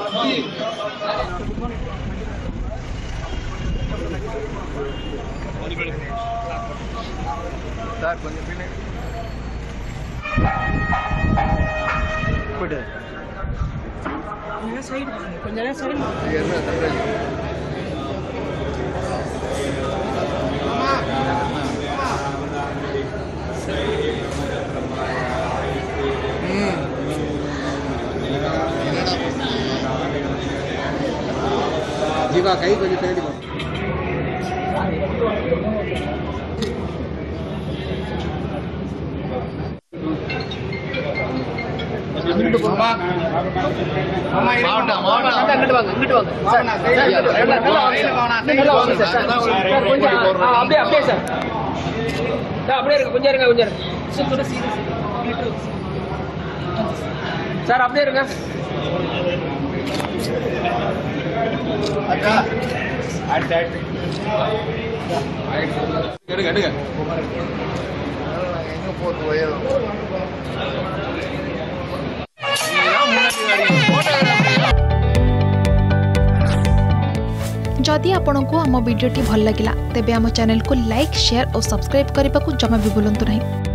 Sir கொஞ்சம் பின்னாடி போயிட்டு கொஞ்ச நேரம் சைடு என்ன தங்கராஜ் ஜீவா கை கொஞ்சம் பின்னாடி போ மாவட்டம் மாவட்டம் இங்கிட்டு வாங்க இங்கிட்டு வாங்க சார் சார், நல்லா வாங்க சார். நல்லா வாங்க சார், சார். சார், கொஞ்சம் ஆ, ஆ, அப்படியே அப்படியே சார் சார் அப்படியே இருங்க கொஞ்சம் இருங்க கொஞ்சம் இருங்க சார், கொஞ்சம் serious. சார் அப்படியே இருங்க எடுங்க எடுங்க எங்க போறது வயது जदि आपंक आम भिडी भल लगा तेब आम चैनल को लाइक शेयर और सब्सक्राइब करने को जमा भी भूलु नहीं